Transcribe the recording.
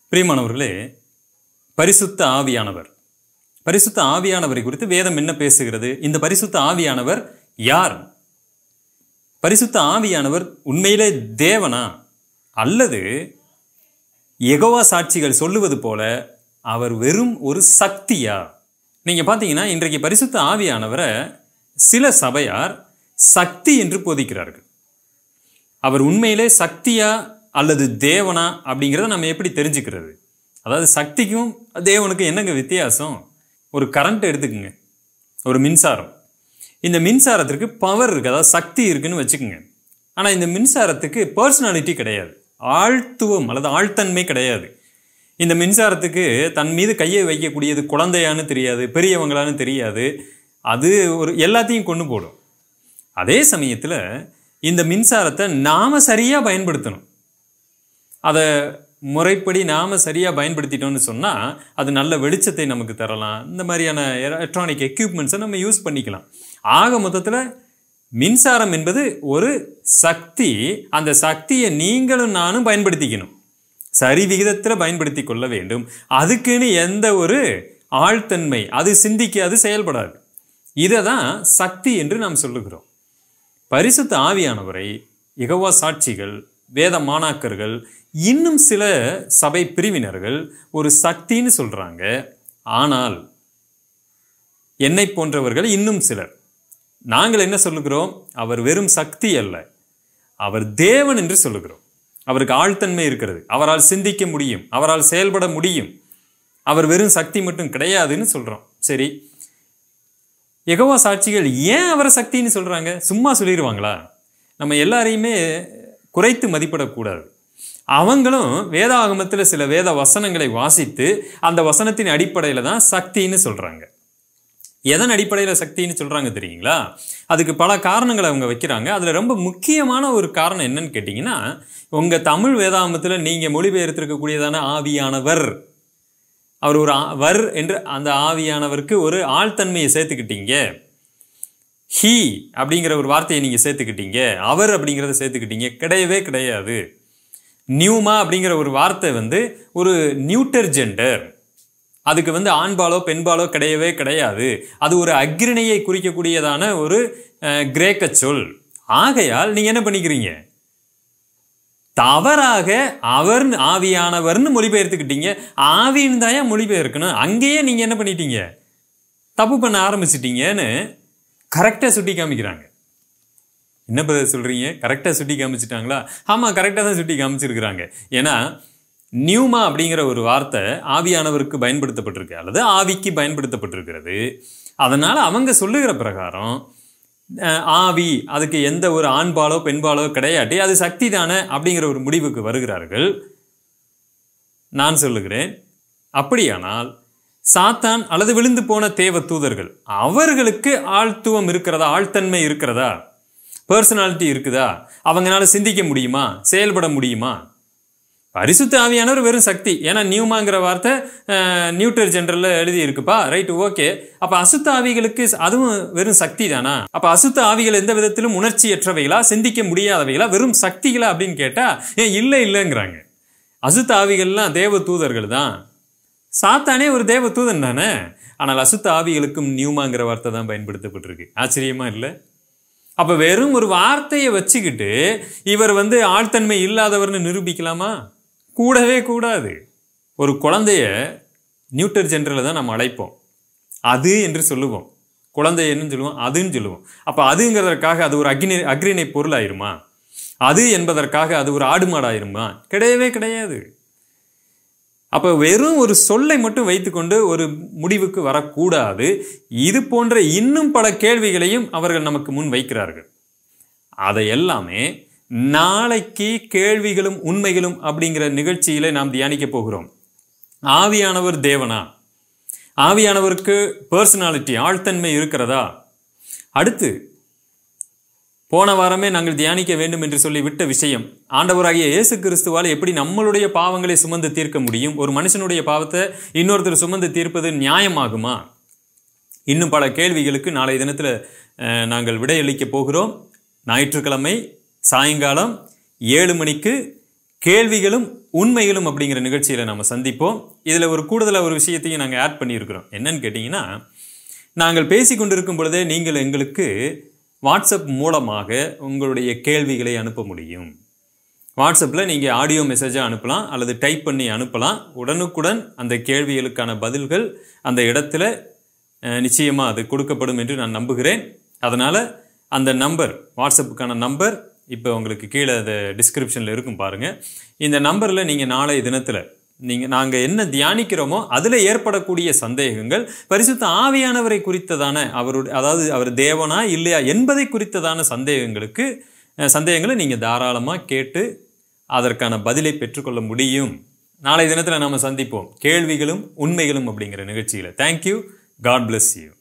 பிரியமானவர்களே பரிசுத்த ஆவியானவர் பரிசுத்த ஆவியானவரை குறித்து வேதம் என்ன பேசுகிறது இந்த பரிசுத்த ஆவியானவர் யார் பரிசுத்த ஆவியானவர் உண்மையிலே தேவனா அல்லது எகோவா சாட்சிகள் சொல்லுவது போல அவர் வெறும் ஒரு சக்தியா நீங்க பார்த்தீங்கன்னா இன்றைக்கு பரிசுத்த ஆவியானவரை சில சபையார் சக்தி என்று போதிக்கிறார்கள் அவர் உண்மையிலே சக்தியா அல்லது தேவனா அப்படிங்கிறத நம்ம எப்படி தெரிஞ்சுக்கிறது அதாவது சக்திக்கும் தேவனுக்கும் என்னங்க வித்தியாசம் ஒரு கரண்ட் எடுத்துக்குங்க ஒரு மின்சாரம் இந்த மின்சாரத்திற்கு பவர் இருக்குது அதாவது சக்தி இருக்குன்னு வச்சுக்கோங்க ஆனால் இந்த மின்சாரத்துக்கு பர்சனாலிட்டி கிடையாது ஆழ்த்துவம் அல்லது ஆழ்த்தன்மை கிடையாது இந்த மின்சாரத்துக்கு தன் மீது கையை வைக்கக்கூடியது குழந்தையான்னு தெரியாது பெரியவங்களான்னு தெரியாது அது ஒரு எல்லாத்தையும் கொண்டு போடும் அதே சமயத்தில் இந்த மின்சாரத்தை நாம் சரியாக பயன்படுத்தணும் அதை முறைப்படி நாம் சரியாக பயன்படுத்திட்டோம்னு சொன்னால் அது நல்ல வெளிச்சத்தை நமக்கு தரலாம் இந்த மாதிரியான எலக்ட்ரானிக் எக்யூப்மெண்ட்ஸை நம்ம யூஸ் பண்ணிக்கலாம் ஆக மொத்தத்தில் மின்சாரம் என்பது ஒரு சக்தி அந்த சக்தியை நீங்களும் நானும் பயன்படுத்திக்கணும் சரி விகிதத்தில் பயன்படுத்தி கொள்ள வேண்டும் அதுக்குன்னு எந்த ஒரு ஆழ்த்தன்மை அது சிந்திக்காது செயல்படாது இதை தான் சக்தி என்று நாம் சொல்லுகிறோம் பரிசுத்த ஆவியானவரை இகவா சாட்சிகள் வேத மாணாக்கர்கள் இன்னும் சில சபை பிரிவினர்கள் ஒரு சக்தின்னு சொல்றாங்க ஆனால் என்னை போன்றவர்கள் இன்னும் சிலர் நாங்கள் என்ன சொல்லுகிறோம் அவர் வெறும் சக்தி அல்ல அவர் தேவன் என்று சொல்லுகிறோம் அவருக்கு ஆழ்த்தன்மை இருக்கிறது அவரால் சிந்திக்க முடியும் அவரால் செயல்பட முடியும் அவர் வெறும் சக்தி மட்டும் கிடையாதுன்னு சொல்றோம் சரி எகவா சாட்சிகள் ஏன் அவரை சக்தின்னு சொல்றாங்க சும்மா சொல்லிடுவாங்களா நம்ம எல்லாரையுமே குறைத்து மதிப்பிடக்கூடாது அவங்களும் வேதாகமத்தில் சில வேத வசனங்களை வாசித்து அந்த வசனத்தின் அடிப்படையில் தான் சக்தின்னு சொல்றாங்க எதன் அடிப்படையில் சக்தின்னு சொல்றாங்க தெரியுங்களா அதுக்கு பல காரணங்களை அவங்க வைக்கிறாங்க அதுல ரொம்ப முக்கியமான ஒரு காரணம் என்னன்னு கேட்டிங்கன்னா உங்க தமிழ் வேதாகமத்தில் நீங்க மொழிபெயர்த்திருக்கக்கூடியதான ஆவியானவர் அவர் ஒரு ஆ- வர் என்று அந்த ஆவியானவருக்கு ஒரு ஆழ்த்தன்மையை சேர்த்துக்கிட்டீங்க ஹீ அப்படிங்கிற ஒரு வார்த்தையை நீங்க சேர்த்துக்கிட்டீங்க அவர் அப்படிங்கிறத சேர்த்துக்கிட்டீங்க கிடையவே கிடையாது நியூமா அப்படிங்கிற ஒரு வார்த்தை வந்து ஒரு நியூட்டர் ஜெண்டர் அதுக்கு வந்து ஆண்பாலோ பெண்பாலோ கிடையவே கிடையாது அது ஒரு அக்ரிணையை குறிக்கக்கூடியதான ஒரு அஹ், கிரேக்க சொல் ஆகையால் நீங்க என்ன பண்ணிக்கிறீங்க தவறாக அவர் ஆவியானவர்னு மொழிபெயர்த்துக்கிட்டீங்க ஆவின்னு தான் ஏன் மொழிபெயர்க்கணும் அங்கேயே நீங்க என்ன பண்ணிட்டீங்க தப்பு பண்ண ஆரம்பிச்சிட்டீங்கன்னு கரெக்டாக சுட்டி காமிக்கிறாங்க என்ன பதில் சொல்றீங்க கரெக்டாக சுட்டி காமிச்சிட்டாங்களா ஆமாம் கரெக்டாக தான் சுட்டி காமிச்சிருக்கிறாங்க ஏன்னா நியூமா அப்படிங்கிற ஒரு வார்த்தை ஆவியானவருக்கு பயன்படுத்தப்பட்டிருக்கு அல்லது ஆவிக்கு பயன்படுத்தப்பட்டிருக்கிறது அதனால் அவங்க சொல்லுகிற பிரகாரம் அஹ், ஆவி அதுக்கு எந்த ஒரு ஆண்பாலோ பெண்பாலோ கிடையாட்டி அது சக்தி தானே அப்படிங்கிற ஒரு முடிவுக்கு வருகிறார்கள் நான் சொல்லுகிறேன் அப்படியானால் சாத்தான் அல்லது விழுந்து போன தேவ தூதர்கள் அவர்களுக்கு ஆழ்த்துவம் இருக்கிறதா ஆழ்த்தன்மை இருக்கிறதா பர்சனாலிட்டி இருக்குதா அவங்களால சிந்திக்க முடியுமா செயல்பட முடியுமா பரிசுத்த ஆவியானவர் வெறும் சக்தி ஏன்னா நியூமாங்கிற வார்த்தை அஹ், நியூட்டர் ஜென்ரல்ல எழுதி இருக்குப்பா ரைட் ஓகே அப்ப அசுத்த ஆவிகளுக்கு அதுவும் வெறும் சக்தி தானா அப்ப அசுத்த ஆவிகள் எந்த விதத்திலும் உணர்ச்சியற்றவைகளா சிந்திக்க முடியாதவைகளா வெறும் சக்திகளா அப்படின்னு கேட்டா ஏன் இல்லை இல்லைங்கிறாங்க அசுத்த ஆவிகள்லாம் தேவ தூதர்கள் தான் சாத்தானே ஒரு தேவ தூதன் தானே ஆனால் அசுத்த ஆவிகளுக்கும் நியூமாங்கிற வார்த்தை தான் பயன்படுத்தப்பட்டிருக்கு ஆச்சரியமா இல்லை அப்ப வெறும் ஒரு வார்த்தையை வச்சுக்கிட்டு இவர் வந்து ஆழ்த்தன்மை இல்லாதவர்னு நிரூபிக்கலாமா கூடவே கூடாது ஒரு குழந்தைய நியூட்டர் ஜென்ரலை தான் நம்ம அழைப்போம் அது என்று சொல்லுவோம் குழந்தை என்னன்னு சொல்லுவோம் அதுன்னு சொல்லுவோம் அப்ப அதுங்கிறதற்காக அது ஒரு அக்னி அக்ரிணை பொருள் ஆயிருமா அது என்பதற்காக அது ஒரு ஆடு மாடாயிருமா கிடையவே கிடையாது அப்ப வெறும் ஒரு சொல்லை மட்டும் வைத்துக்கொண்டு ஒரு முடிவுக்கு வரக்கூடாது இது போன்ற இன்னும் பல கேள்விகளையும் அவர்கள் நமக்கு முன் வைக்கிறார்கள் அதை எல்லாமே நாளைக்கு கேள்விகளும் உண்மைகளும் அப்படிங்கிற நிகழ்ச்சியில நாம் தியானிக்க போகிறோம் ஆவியானவர் தேவனா ஆவியானவருக்கு பர்சனாலிட்டி ஆழ்த்தன்மை இருக்கிறதா அடுத்து போன வாரமே நாங்கள் தியானிக்க வேண்டும் என்று சொல்லி விட்ட விஷயம் ஆண்டவராகிய இயேசு கிறிஸ்துவால் எப்படி நம்மளுடைய பாவங்களை சுமந்து தீர்க்க முடியும் ஒரு மனுஷனுடைய பாவத்தை இன்னொருத்தர் சுமந்து தீர்ப்பது நியாயமாகுமா இன்னும் பல கேள்விகளுக்கு நாளைய தினத்தில் அஹ், நாங்கள் விடையளிக்க போகிறோம் ஞாயிற்றுக்கிழமை சாயங்காலம் ஏழு மணிக்கு கேள்விகளும் உண்மைகளும் அப்படிங்கிற நிகழ்ச்சியில் நம்ம சந்திப்போம் இதில் ஒரு கூடுதலாக ஒரு விஷயத்தையும் நாங்கள் ஆட் பண்ணியிருக்கிறோம் என்னன்னு கேட்டிங்கன்னா நாங்கள் பேசி கொண்டிருக்கும் பொழுதே நீங்கள் எங்களுக்கு வாட்ஸ்அப் மூலமாக உங்களுடைய கேள்விகளை அனுப்ப முடியும் வாட்ஸ்அப்பில் நீங்கள் ஆடியோ மெசேஜாக அனுப்பலாம் அல்லது டைப் பண்ணி அனுப்பலாம் உடனுக்குடன் அந்த கேள்விகளுக்கான பதில்கள் அந்த இடத்துல நிச்சயமாக அது கொடுக்கப்படும் என்று நான் நம்புகிறேன் அதனால் அந்த நம்பர் வாட்ஸ்அப்புக்கான நம்பர் இப்போ உங்களுக்கு கீழே அது டிஸ்கிரிப்ஷனில் இருக்கும் பாருங்கள் இந்த நம்பரில் நீங்கள் நாளைய தினத்தில் நீங்கள் நாங்கள் என்ன தியானிக்கிறோமோ அதில் ஏற்படக்கூடிய சந்தேகங்கள் பரிசுத்த ஆவியானவரை குறித்ததான அவருடைய அதாவது அவர் தேவனா இல்லையா என்பதை குறித்ததான சந்தேகங்களுக்கு அஹ், சந்தேகங்களை நீங்கள் தாராளமாக கேட்டு அதற்கான பதிலை பெற்றுக்கொள்ள முடியும் நாளை தினத்தில் நாம் சந்திப்போம் கேள்விகளும் உண்மைகளும் அப்படிங்கிற நிகழ்ச்சியில் தேங்க்யூ காட் bless யூ